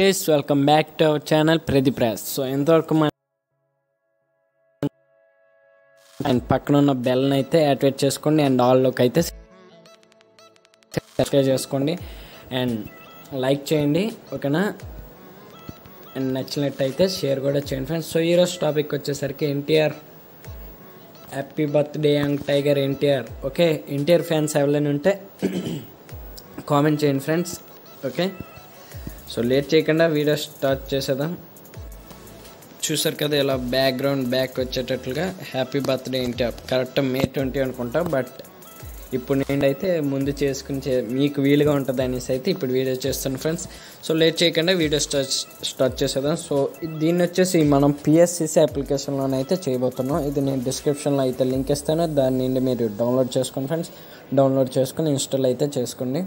Guys welcome back to our channel Pradeep Raj so ఎంతవరకు మన and పక్కన ఉన్న బెల్ని అయితే యాక్టివేట్ చేసుకోండి అండ్ ఆల్లోకి అయితే సబ్స్క్రైబ్ చేసుకోండి అండ్ లైక్ చేయండి ఓకేనా అండ్ నచ్చినట్టయితే షేర్ కూడా చేయండి ఫ్రెండ్స్ సో ఈరోజు టాపిక్ వచ్చేసరికి NTR happy birthday young tiger NTR okay NTR fans ఎవరైనా ఉంటే కామెంట్ చేయండి ఫ్రెండ్స్ ఓకే సో లేట్ చేయకుండా వీడియో స్టార్ట్ చేసేద్దాం చూసారు కదా ఇలా బ్యాక్గ్రౌండ్ బ్యాక్ వచ్చేటట్లుగా happy birthday NTR correct May twenty అనుకుంటా బట్ ఇప్పుడు నేనైతే ముందు చేసుకుని చే మీకు వీలుగా ఉంటుంది అనేసి అయితే ఇప్పుడు వీడియో చేస్తాను ఫ్రెండ్స్ సో లేట్ చేయకుండా వీడియో స్టార్ట్ స్టార్ట్ చేసేద్దాం సో దీన్ని వచ్చేసి మనం పిఎస్సిసి అప్లికేషన్లోనే అయితే చేయబోతున్నాం ఇది నేను డిస్క్రిప్షన్లో అయితే లింక్ ఇస్తాను దాని నుండి మీరు డౌన్లోడ్ చేసుకోండి ఫ్రెండ్స్ డౌన్లోడ్ చేసుకొని ఇన్స్టాల్ అయితే చేసుకోండి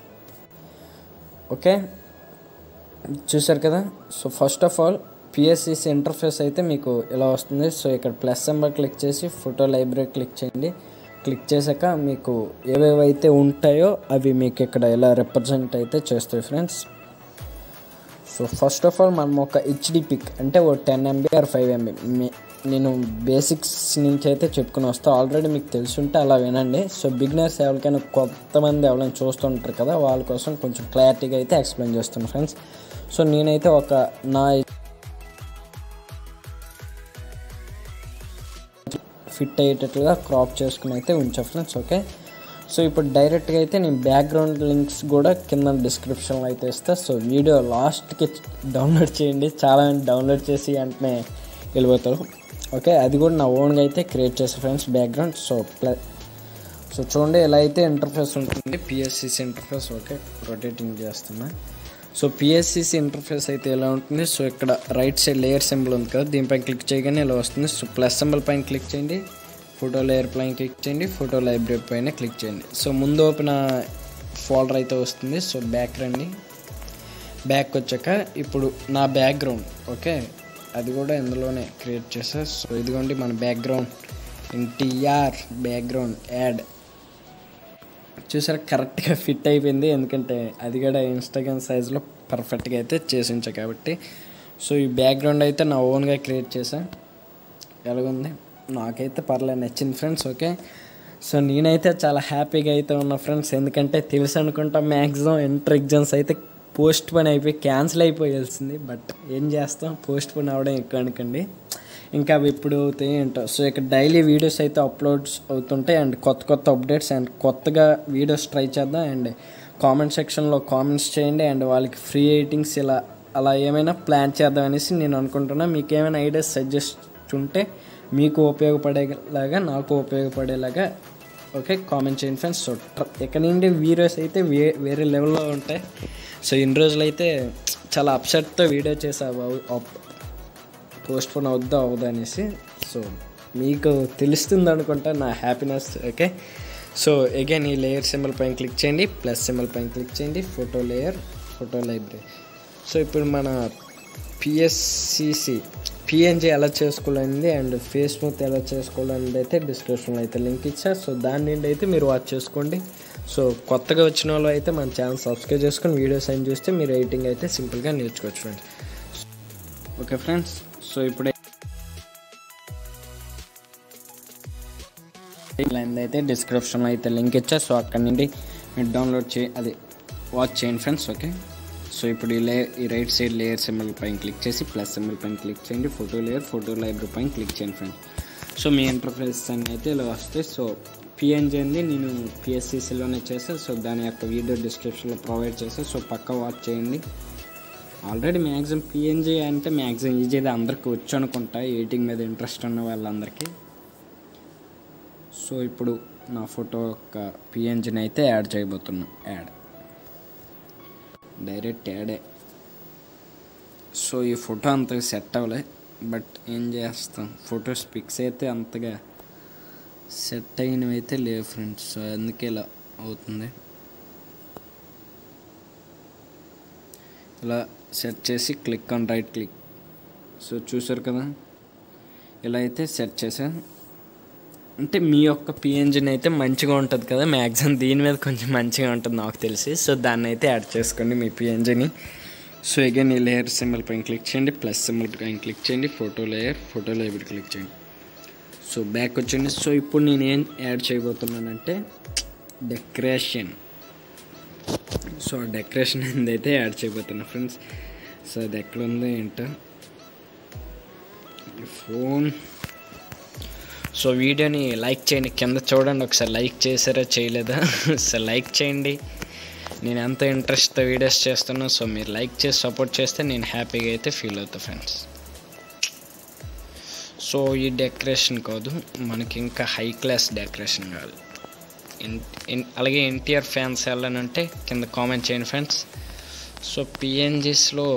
ఓకే చూసారు కదా so first of all PSCC interface అయితే మీకు ఇలా వస్తుంది సో ఇక్కడ ప్లస్ సింబల్ క్లిక్ చేసి ఫోటో లైబ్రరీ క్లిక్ చేయండి క్లిక్ చేశాక మీకు ఏవేవైతే ఉంటాయో అవి మీకు ఇక్కడ ఇలా రిప్రజెంట్ అయితే చేస్తాయి friends so first of all మనం ఒక హెచ్డి పిక్ అంటే ఓ ten MB or five MB నేను బేసిక్స్ నుంచి అయితే చెప్పుకుని వస్తా ఆల్రెడీ మీకు తెలుసుంటే అలా వినండి సో బిగినర్స్ ఎవరికైనా కొంతమంది ఎవరైనా చూస్తుంటారు కదా వాళ్ళ కోసం కొంచెం క్లారిటీగా అయితే ఎక్స్ప్లెయిన్ చేస్తాను ఫ్రెండ్స్ సో నేనైతే ఒక నా ఫిట్ అయ్యేటట్లుగా క్రాప్ చేసుకుని అయితే ఉంచా ఫ్రెండ్స్ ఓకే సో ఇప్పుడు డైరెక్ట్గా అయితే నేను బ్యాక్గ్రౌండ్ లింక్స్ కూడా కింద డిస్క్రిప్షన్లో అయితే ఇస్తా సో వీడియో లాస్ట్కి డౌన్లోడ్ చేయండి చాలా డౌన్లోడ్ చేసి వెంటనే వెళ్ళిపోతారు ఓకే అది కూడా నా ఓన్గా అయితే క్రియేట్ చేసే friends background so plus so చూడండి ఎలా అయితే ఇంటర్ఫేస్ ఉంటుంది పిఎస్సిసి ఇంటర్ఫేస్ ఓకే రొటేటింగ్ చేస్తున్నా సో పిఎస్సిసి ఇంటర్ఫేస్ అయితే ఎలా ఉంటుంది సో ఇక్కడ రైట్ సైడ్ లేయర్ సింబల్ ఉంది కదా దీనిపైన క్లిక్ చేయగానే ఇలా వస్తుంది సో ప్లస్ సింబల్ పైన క్లిక్ చేయండి ఫోటో లేయర్ పైన క్లిక్ చేయండి ఫోటో లైబ్రరీ పైన క్లిక్ చేయండి సో ముందు ఓపెన్ ఫోల్డర్ అయితే వస్తుంది సో బ్యాక్ రండి బ్యాక్ వచ్చాక ఇప్పుడు నా బ్యాక్గ్రౌండ్ ఓకే అది కూడా ఇందులోనే క్రియేట్ చేసా సో ఇదిగోండి మన బ్యాక్గ్రౌండ్ ఎన్టీఆర్ బ్యాక్గ్రౌండ్ యాడ్ చూసారా కరెక్ట్గా ఫిట్ అయిపోయింది ఎందుకంటే అది కూడా ఇన్స్టాగ్రామ్ సైజ్లో పర్ఫెక్ట్గా అయితే చేసి ఉంచా కాబట్టి సో ఈ బ్యాక్గ్రౌండ్ అయితే నా ఓన్గా క్రియేట్ చేశాను ఎలాగుంది నాకైతే పర్లేదు నచ్చింది ఫ్రెండ్స్ ఓకే సో నేనైతే చాలా హ్యాపీగా అయితే ఉన్నా ఫ్రెండ్స్ ఎందుకంటే తెలుసు అనుకుంటా మ్యాక్సిమం ఇంటర్ ఎగ్జామ్స్ అయితే పోస్ట్ పోన్ అయిపోయి క్యాన్సిల్ అయిపోయాల్సింది బట్ ఏం చేస్తాం పోస్ట్ పోన్ అవ్వడం ఎక్కువ అనుకోండి ఇంకా అవి ఇప్పుడు అవుతాయి ఏంటో సో ఇక్కడ డైలీ వీడియోస్ అయితే అప్లోడ్స్ అవుతుంటాయి అండ్ కొత్త కొత్త అప్డేట్స్ అండ్ కొత్తగా వీడియోస్ ట్రై చేద్దాం అండ్ కామెంట్ సెక్షన్లో కామెంట్స్ చేయండి అండ్ వాళ్ళకి ఫ్రీ ఎయిటింగ్స్ ఇలా అలా ఏమైనా ప్లాన్ చేద్దాం అనేసి నేను అనుకుంటున్నా మీకు ఏమైనా ఐడియాస్ సజెస్ట్ ఉంటే మీకు ఉపయోగపడేలాగా నాకు ఉపయోగపడేలాగా ఓకే కామెంట్ చేయండి ఫ్రెండ్స్ సో ఇక్కడ నుండి వీడియోస్ అయితే వే వేరే లెవెల్లో ఉంటాయి సో ఇన్ని రోజులు అయితే చాలా అప్సెట్తో వీడియో చేసావు పోస్ట్ పోన్ అవుద్దా అవుదా అనేసి సో మీకు తెలుస్తుంది అనుకుంటా నా హ్యాపీనెస్ ఓకే సో అగైన్ ఈ లేయర్ సింబల్ పైన క్లిక్ చేయండి ప్లస్ సింబల్ పైన క్లిక్ చేయండి photo layer photo library so ఇప్పుడు మన పిఎస్సిసి పిఎన్జీ ఎలా చేసుకోవాలనేది అండ్ ఫేస్బుక్ ఎలా చేసుకోవాలనేది అయితే డిస్క్రిప్షన్లో అయితే లింక్ ఇచ్చా సో దాని నుండి అయితే మీరు వాచ్ చేసుకోండి సో కొత్తగా వచ్చిన వాళ్ళు అయితే మన ఛానల్ సబ్స్క్రైబ్ చేసుకొని వీడియోస్ అయిన చూస్తే మీరు ఎడిటింగ్ అయితే సింపుల్గా నేర్చుకోవచ్చు ఫ్రెండ్స్ ఓకే ఫ్రెండ్స్ సో ఇప్పుడు అయితే డిస్క్రిప్షన్లో అయితే లింక్ ఇచ్చా సో అక్కడ నుండి మీరు డౌన్లోడ్ చే అది వాచ్ చేయండి ఫ్రెండ్స్ ఓకే సో ఇప్పుడు ఈ లే ఈ రైట్ సైడ్ లేయర్ సింబల్ పైన క్లిక్ చేసి ప్లస్ సింబల్ పైన క్లిక్ చేయండి ఫోటో లేయర్ ఫోటో లైబ్రరీ పైన క్లిక్ చేయండి ఫ్రెండ్స్ సో మీ ఇంటర్ఫేస్ అన్ని అయితే ఇలా వస్తాయి సో పిఎన్జీ అంది నేను పిఎస్సిసిలోనే చేస్తాను సో దాని యొక్క వీడియో డిస్క్రిప్షన్లో ప్రొవైడ్ చేస్తాను సో పక్క వాచ్ చేయండి ఆల్రెడీ మ్యాక్సిమం పిఎన్జీ అంటే మ్యాక్సిమం ఈజీ అందరికీ వచ్చు అనుకుంటా ఎయిటింగ్ మీద ఇంట్రెస్ట్ ఉన్న వాళ్ళందరికీ సో ఇప్పుడు నా ఫోటో యొక్క పిఎన్జీని అయితే యాడ్ చేయబోతున్నా యాడ్ డైరెక్ట్ యాడే సో ఈ ఫోటో అంతగా సెట్ అవ్వలే బట్ ఏం చేస్తాం ఫొటోస్ పిక్స్ అయితే అంతగా సెట్ అయినవి అయితే లేవు ఫ్రెండ్స్ సో అందుకే ఇలా అవుతుంది ఇలా సెట్ చేసి click on right click so చూసారు కదా ఇలా అయితే సెట్ చేశాను అంటే మీ యొక్క పిఎన్జిన్ అయితే మంచిగా ఉంటుంది కదా మ్యాక్సిమం దీని మీద కొంచెం మంచిగా ఉంటుంది నాకు తెలిసి సో దాన్ని అయితే యాడ్ చేసుకోండి మీ పిఎన్జిని సో అగైన్ ఈ లేయర్ సింబల్ పైన క్లిక్ చేయండి ప్లస్ సింబల్ పైన క్లిక్ చేయండి photo layer photo layer click చేయండి సో బ్యాక్ వచ్చండి సో ఇప్పుడు నేను ఏం యాడ్ చేయబోతున్నానంటే డెకరేషన్ సో డెకరేషన్ అనేది అయితే యాడ్ చేయబోతున్నా ఫ్రెండ్స్ సో అది ఎక్కడ ఉందో ఏంటో ఫోన్ సో వీడియోని లైక్ చేయండి కింద చూడండి ఒకసారి లైక్ చేసారా చేయలేదా సో లైక్ చేయండి నేను ఎంత ఇంట్రెస్ట్తో వీడియోస్ చేస్తున్నా సో మీరు లైక్ చేసి సపోర్ట్ చేస్తే నేను హ్యాపీగా అయితే ఫీల్ అవుతా ఫ్రెండ్స్ సో ఈ డెకరేషన్ కాదు మనకి ఇంకా హై క్లాస్ డెకరేషన్ కావాలి ఎన్- ఎన్- అలాగే ఎన్టీఆర్ ఫ్యాన్స్ వెళ్ళానంటే కింద కామెంట్ చేయండి ఫ్రెండ్స్ సో పిఎన్జిస్లో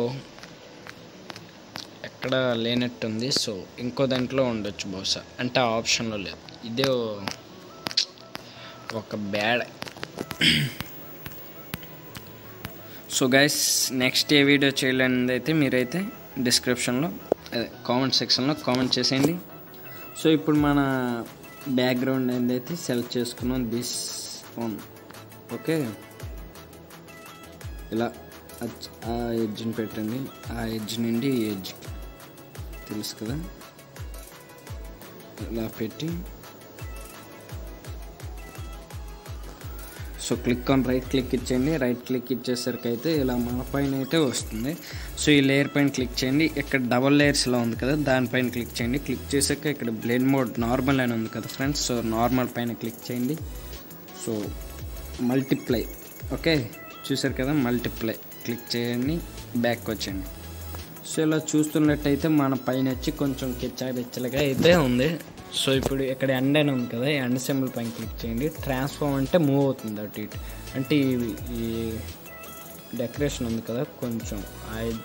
ఎక్కడ లేనట్టుంది సో ఇంకో దాంట్లో ఉండొచ్చు బహుశా అంటే ఆ ఆప్షన్లో లేదు ఇదే ఓ- ఒక బ్యాడ్ సో గైస్ నెక్స్ట్ ఏ వీడియో చేయాలనేది అయితే మీరైతే డిస్క్రిప్షన్లో అదే కామెంట్ సెక్షన్లో కామెంట్ చేసేయండి సో ఇప్పుడు మన బ్యాక్గ్రౌండ్ ఏందైతే సెలెక్ట్ చేసుకున్నాం దిస్ ఫోన్ ఓకే ఇలా అచ్- ఆ ఎడ్జ్ని పెట్టండి ఆ ఎడ్జ్ నుండి ఈ ఎడ్జ్ తెలుసు కదా ఇలా పెట్టి so click on right click ఇచ్చేయండి రైట్ క్లిక్ ఇచ్చేసరికి అయితే ఇలా మన పైన అయితే వస్తుంది సో ఈ లేయర్ పైన క్లిక్ చేయండి ఇక్కడ డబల్ లేయర్స్ ఇలా ఉంది కదా దానిపైన క్లిక్ చేయండి క్లిక్ చేసాక ఇక్కడ బ్లెండ్ మోడ్ నార్మల్ అని ఉంది కదా ఫ్రెండ్స్ సో నార్మల్ పైన క్లిక్ చేయండి సో మల్టిప్లై ఓకే చూసారు కదా మల్టిప్లై క్లిక్ చేయండి బ్యాక్ వచ్చేయండి సో ఇలా చూస్తున్నట్టయితే మన పైన వచ్చి కొంచెం కిచ్చా బిచ్చలుగా అయితే ఉంది సో ఇప్పుడు ఇక్కడ ఎండ్ అని ఉంది కదా ఈ ఎండ్ సింబల్ పైన క్లిక్ చేయండి ట్రాన్స్ఫార్మ్ అంటే మూవ్ అవుతుంది అటు ఇటు అంటే ఈ ఈ డెకరేషన్ ఉంది కదా కొంచెం ఆ edge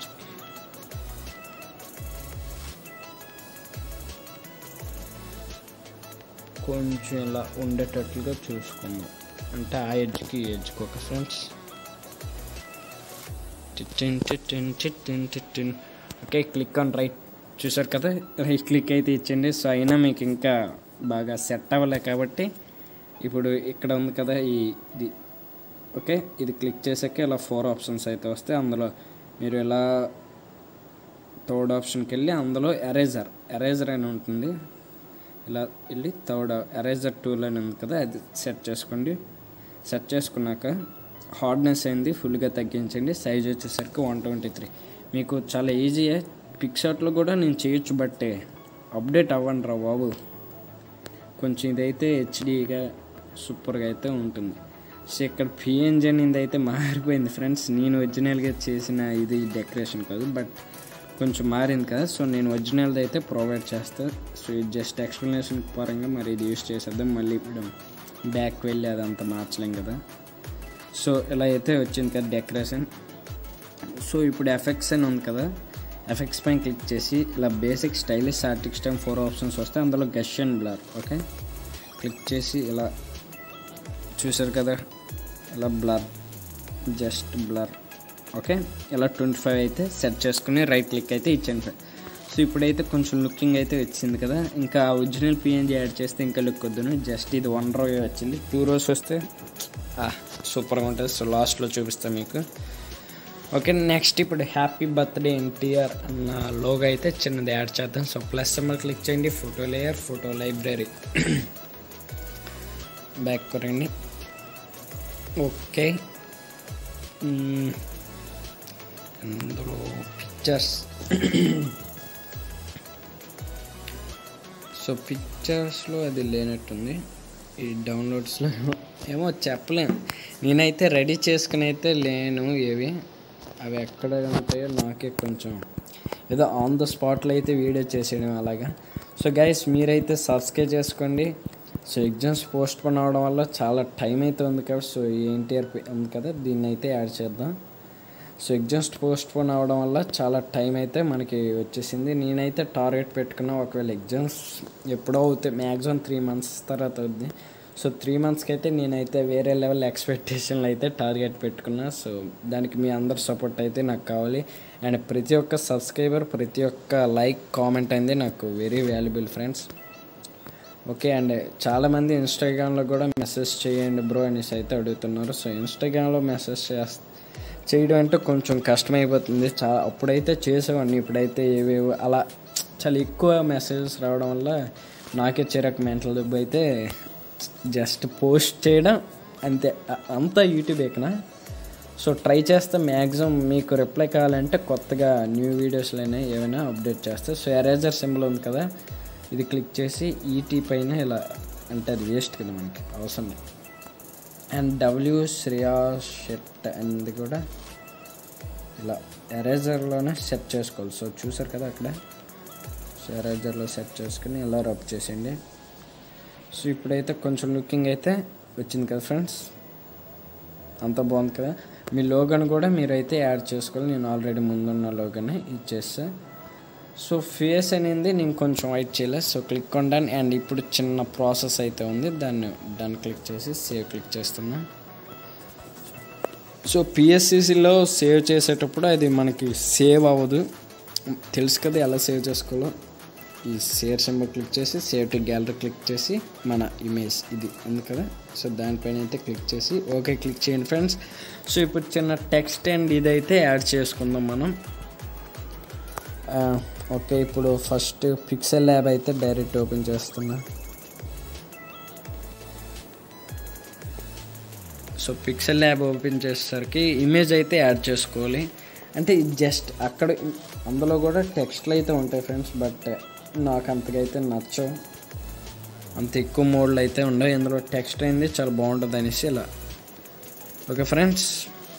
కొంచెం ఇలా ఉండేటట్లుగా చూసుకుందాం అంటే ఆ ఎడ్జ్కి ఈ ఎడ్జ్కి ఒక ఫ్రెండ్స్ టిటిన్ టిటిన్ టిటిన్ టిటిన్ ఓకే క్లిక్ ఆన్ రైట్ చూసారు కదా రైట్ క్లిక్ అయితే ఇచ్చండి సో అయినా మీకు ఇంకా బాగా సెట్ అవ్వలే కాబట్టి ఇప్పుడు ఇక్కడ ఉంది కదా ఈ ఇది ఓకే ఇది క్లిక్ చేసాక ఇలా ఫోర్ ఆప్షన్స్ అయితే వస్తాయి అందులో మీరు ఇలా థర్డ్ ఆప్షన్కి వెళ్ళి అందులో ఎరేజర్ ఎరేజర్ అని ఉంటుంది ఇలా వెళ్ళి థర్డ్ ఎరేజర్ టూల్ అని ఉంది కదా అది సెట్ చేసుకోండి సెట్ చేసుకున్నాక హార్డ్నెస్ అయింది ఫుల్గా తగ్గించండి సైజ్ వచ్చేసరికి వన్ ట్వంటీ త్రీ మీకు చాలా ఈజీయే పిక్షాట్లో కూడా నేను చేయొచ్చు బట్టే అప్డేట్ అవ్వండి రా బాబు కొంచెం ఇదైతే హెచ్డీగా సూపర్గా అయితే ఉంటుంది సో ఇక్కడ పిఎన్జీ అనేది అయితే మారిపోయింది ఫ్రెండ్స్ నేను ఒరిజినల్గా చేసిన ఇది డెకరేషన్ కాదు బట్ కొంచెం మారింది కదా సో నేను ఒరిజినల్ది అయితే ప్రొవైడ్ చేస్తాను సో ఇది జస్ట్ ఎక్స్ప్లెనేషన్ పరంగా మరి ఇది యూస్ చేసేద్దాం మళ్ళీ ఇప్పుడు బ్యాక్ వెళ్ళి అదంతా మార్చలేం కదా సో ఇలా అయితే వచ్చింది కదా డెకరేషన్ సో ఇప్పుడు ఎఫెక్ట్స్ అని ఉంది కదా ఎఫెక్ట్స్ పైన క్లిక్ చేసి ఇలా బేసిక్ స్టైలిష్ ఆర్టిక్ స్టైమ్ ఫోర్ ఆప్షన్స్ వస్తాయి అందులో గష్ అండ్ బ్లర్ ఓకే క్లిక్ చేసి ఇలా చూసారు కదా ఇలా బ్లర్ జస్ట్ బ్లర్ ఓకే ఇలా ట్వంటీ ఫైవ్ అయితే సెట్ చేసుకుని రైట్ క్లిక్ అయితే ఇచ్చాను సార్ సో ఇప్పుడైతే కొంచెం లుకింగ్ అయితే వచ్చింది కదా ఇంకా ఒరిజినల్ పిఎన్జీ యాడ్ చేస్తే ఇంకా లుక్ వద్దును జస్ట్ ఇది వన్ రో వచ్చింది టూ రోస్ వస్తే సూపర్గా ఉంటుంది సో లాస్ట్లో చూపిస్తాను మీకు ఓకే నెక్స్ట్ ఇప్పుడు హ్యాపీ బర్త్డే ఎన్టీఆర్ అన్న లోగో అయితే చిన్నది యాడ్ చేద్దాం సో ప్లస్ సింబల్ క్లిక్ చేయండి photo layer photo library back కొరండి ఓకే మ్మ్. అందులో పిక్చర్స్ సో పిక్చర్స్లో అది లేనట్టుంది ఈ డౌన్లోడ్స్లో ఏమో చెప్పలేను నేనైతే రెడీ చేసుకుని అయితే లేను ఏవి అవి ఎక్కడ ఉంటాయో నాకే కొంచెం ఏదో ఆన్ ద స్పాట్లో అయితే వీడియో చేసేయడం అలాగా సో గైస్ మీరైతే సబ్స్క్రైబ్ చేసుకోండి సో ఎగ్జామ్స్ పోస్ట్ పోన్ అవడం వల్ల చాలా టైం అయితే ఉంది కాబట్టి సో ఎన్టీఆర్ ఉంది కదా దీన్ని అయితే యాడ్ చేద్దాం సో ఎగ్జామ్స్ పోస్ట్ పోన్ అవడం వల్ల చాలా టైం అయితే మనకి వచ్చేసింది నేనైతే టార్గెట్ పెట్టుకున్నా ఒకవేళ ఎగ్జామ్స్ ఎప్పుడో అవుతాయి మ్యాక్సిమం త్రీ మంత్స్ తర్వాత అవుద్ది సో త్రీ మంత్స్కి అయితే నేనైతే వేరే లెవెల్ ఎక్స్పెక్టేషన్లు అయితే టార్గెట్ పెట్టుకున్నా సో దానికి మీ అందరి సపోర్ట్ అయితే నాకు కావాలి అండ్ ప్రతి ఒక్క సబ్స్క్రైబర్ ప్రతి ఒక్క లైక్ కామెంట్ అనేది నాకు very valuable friends okay and చాలామంది ఇన్స్టాగ్రామ్లో కూడా మెసేజ్ చేయండి బ్రో అనేసి అయితే అడుగుతున్నారు సో ఇన్స్టాగ్రామ్లో మెసేజ్ చేస్త చేయడం అంటే కొంచెం కష్టమైపోతుంది చాలా అప్పుడైతే చేసేవాడిని ఇప్పుడైతే ఏవేవో అలా చాలా ఎక్కువ మెసేజెస్ రావడం వల్ల నాకే చిరాకు మెంటల్ దెబ్బ అయితే జస్ట్ పోస్ట్ చేయడం అంతే అ- అంతా యూట్యూబ్ ఎక్కనా సో ట్రై చేస్తే మ్యాక్సిమం మీకు రిప్లై కావాలంటే కొత్తగా న్యూ వీడియోస్లోనే ఏమైనా అప్డేట్ చేస్తే సో ఎరేజర్ సింబల్ ఉంది కదా ఇది క్లిక్ చేసి ఈటీ పైన ఇలా అంటే అది వేస్ట్ కదా మనకి అవసరం లేదు అండ్ డబ్ల్యూ శ్రేయా షెట్ అనేది కూడా ఇలా ఎరేజర్లోనే సెట్ చేసుకోవాలి సో చూసారు కదా అక్కడ సో ఎరేజర్లో సెట్ చేసుకుని ఇలా రబ్ చేసేయండి సో ఇప్పుడైతే కొంచెం లుకింగ్ అయితే వచ్చింది కదా ఫ్రెండ్స్ అంత బాగుంది కదా మీ లోగన్ కూడా మీరైతే యాడ్ చేసుకోవాలి నేను ఆల్రెడీ ముందున్న లోగన్ ఇచ్చేస్తా సో ఫేస్ అనేది నేను కొంచెం వైట్ చేయలేదు so click on done and ఇప్పుడు చిన్న ప్రాసెస్ అయితే ఉంది దాన్ని డన్ క్లిక్ చేసి సేవ్ క్లిక్ చేస్తున్నా సో పిఎస్సిసిలో సేవ్ చేసేటప్పుడు అది మనకి సేవ్ అవ్వదు తెలుసు కదా ఎలా సేవ్ చేసుకోవాలో ఈ షేర్ సింబల్ క్లిక్ చేసి సేవ్ టు గ్యాలరీ క్లిక్ చేసి మన ఇమేజ్ ఇది ఉంది కదా సో దానిపైన అయితే క్లిక్ చేసి ఓకే క్లిక్ చేయండి ఫ్రెండ్స్ సో ఇప్పుడు చిన్న టెక్స్ట్ అండ్ ఇదైతే యాడ్ చేసుకుందాం మనం ఆ, ఓకే ఇప్పుడు ఫస్ట్ పిక్సెల్ ల్యాబ్ అయితే డైరెక్ట్ ఓపెన్ చేస్తున్నా సో పిక్సెల్ ల్యాబ్ ఓపెన్ చేసేసరికి ఇమేజ్ అయితే యాడ్ చేసుకోవాలి అంటే ఇది జస్ట్ అక్కడ అందులో కూడా టెక్స్ట్లు అయితే ఉంటాయి ఫ్రెండ్స్ బట్ నాకు అంతగా అయితే నచ్చవు అంత ఎక్కువ మోడ్లు అయితే ఉండవు ఇందులో టెక్స్ట్ అయింది చాలా బాగుంటుంది అనేసి ఇలా ఓకే ఫ్రెండ్స్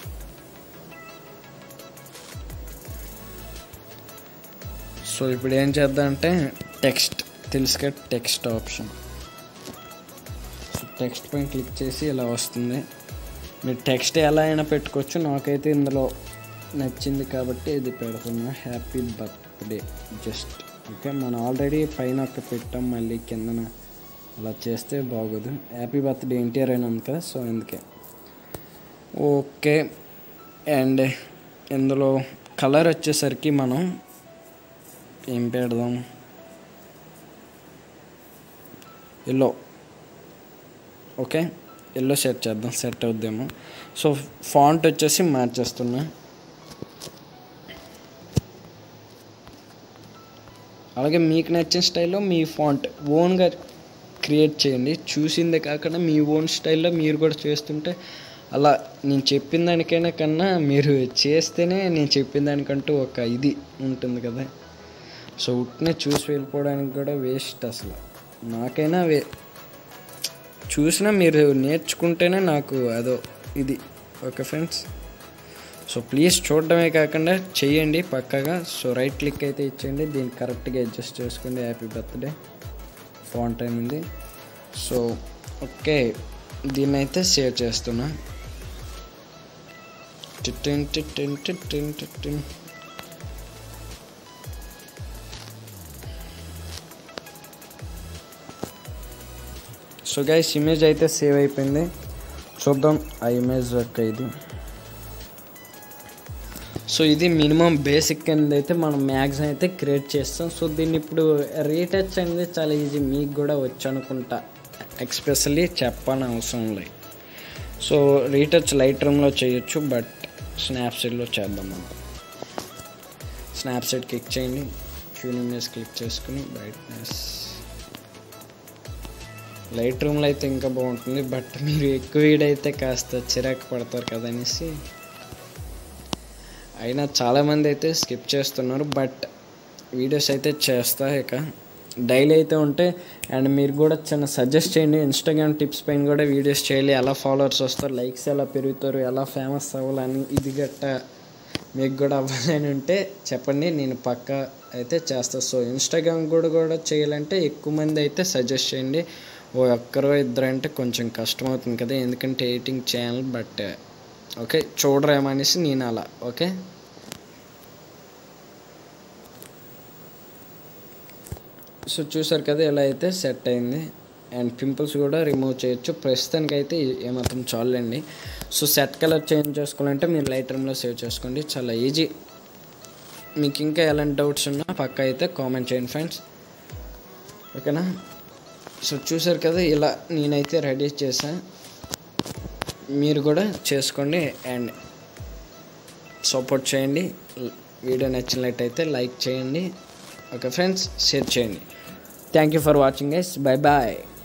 సో ఇప్పుడు ఏం చేద్దాం అంటే టెక్స్ట్ తెలుసుగా టెక్స్ట్ ఆప్షన్ సో టెక్స్ట్ పైన క్లిక్ చేసి ఇలా వస్తుంది మీరు టెక్స్ట్ ఎలా అయినా పెట్టుకోవచ్చు నాకైతే ఇందులో నచ్చింది కాబట్టి ఇది పెడుతున్నా హ్యాపీ బర్త్డే జస్ట్ ఓకే మనం ఆల్రెడీ పైన ఒక పెట్టాం మళ్ళీ కిందన అలా చేస్తే బాగోదు హ్యాపీ బర్త్డే ఎన్టీఆర్ అని ఉంది కదా సో అందుకే ఓకే అండ్ ఇందులో కలర్ వచ్చేసరికి మనం ఏం పెడదాం ఎల్లో ఓకే ఎల్లో సెట్ చేద్దాం సెట్ అవుద్దేమో సో ఫాంట్ వచ్చేసి మార్చేస్తున్నా అలాగే మీకు నచ్చిన స్టైల్లో మీ ఫాంట్ ఓన్గా క్రియేట్ చేయండి చూసిందే కాకుండా మీ ఓన్ స్టైల్లో మీరు కూడా చేస్తుంటే అలా నేను చెప్పిన దానికైనా కన్నా మీరు చేస్తేనే నేను చెప్పిన దానికంటూ ఒక ఇది ఉంటుంది కదా సో ఉట్నే చూసి వెళ్ళిపోవడానికి కూడా వేస్ట్ అసలు నాకైనా వే చూసినా మీరు నేర్చుకుంటేనే నాకు అదో ఇది ఓకే ఫ్రెండ్స్ సో ప్లీజ్ చూడడమే కాకుండా చెయ్యండి పక్కగా సో రైట్ క్లిక్ అయితే ఇచ్చేయండి దీన్ని కరెక్ట్గా అడ్జస్ట్ చేసుకోండి హ్యాపీ బర్త్డే ఫాంట్ అయింది సో ఓకే దీన్ని అయితే సేవ్ చేస్తున్నా టిటిన్ టిటిన్ టిటిన్ టిటిన్ సో గైస్ ఇమేజ్ అయితే సేవ్ అయిపోయింది చూద్దాం ఆ ఇమేజ్ యొక్క ఇది సో ఇది మినిమం బేసిక్ కింద అయితే మనం మ్యాక్సిమం అయితే క్రియేట్ చేస్తాం సో దీన్ని ఇప్పుడు రీటచ్ అనేది చాలా ఈజీ మీకు కూడా వచ్చు అనుకుంటా ఎక్స్పెషల్లీ చెప్పని అవసరం లేదు సో రీటచ్ లైట్ రూమ్లో చేయొచ్చు బట్ స్నాప్సీడ్లో చేద్దాం మనం స్నాప్సీడ్ క్లిక్ చేయండి ట్యూన్ ఇమేజ్ క్లిక్ చేసుకుని బ్రైట్నెస్ లైట్ రూమ్లో అయితే ఇంకా బాగుంటుంది బట్ మీరు ఎక్కువ వీడైతే కాస్త చిరాకు పడతారు కదా అనేసి అయినా చాలామంది అయితే స్కిప్ చేస్తున్నారు బట్ వీడియోస్ అయితే చేస్తా ఇక డైలీ అయితే ఉంటే అండ్ మీరు కూడా చిన్న సజెస్ట్ చేయండి ఇన్స్టాగ్రామ్ టిప్స్ పైన కూడా వీడియోస్ చేయాలి ఎలా ఫాలోవర్స్ వస్తారు లైక్స్ ఎలా పెరుగుతారు ఎలా ఫేమస్ అవ్వాలని ఇది గట్ట మీకు కూడా అవ్వాలని ఉంటే చెప్పండి నేను పక్క అయితే చేస్తా సో ఇన్స్టాగ్రామ్ కూడా కూడా చేయాలంటే ఎక్కువ మంది అయితే సజెస్ట్ చేయండి ఓ ఒక్కరో ఇద్దరు అంటే కొంచెం కష్టం అవుతుంది కదా ఎందుకంటే ఎడిటింగ్ ఛానల్ బట్ ఓకే చూడరేమనేసి నేను అలా ఓకే సో చూసారు కదా ఇలా అయితే సెట్ అయింది అండ్ పింపుల్స్ కూడా రిమూవ్ చేయొచ్చు ప్రస్తుతానికి అయితే ఏమాత్రం చాలండి సో సెట్ కలర్ చేంజ్ చేసుకోవాలంటే మీరు లైట్ రూమ్లో సేవ్ చేసుకోండి చాలా ఈజీ మీకు ఇంకా ఎలాంటి డౌట్స్ ఉన్నా పక్క అయితే కామెంట్ చేయండి ఫ్రెండ్స్ ఓకేనా సో చూసారు కదా ఇలా నేనైతే రెడీ చేశాను మీరు కూడా చేసుకోండి అండ్ సపోర్ట్ చేయండి వీడియో నచ్చినట్లయితే లైక్ చేయండి ఓకే ఫ్రెండ్స్ షేర్ చేయండి thank you for watching guys bye bye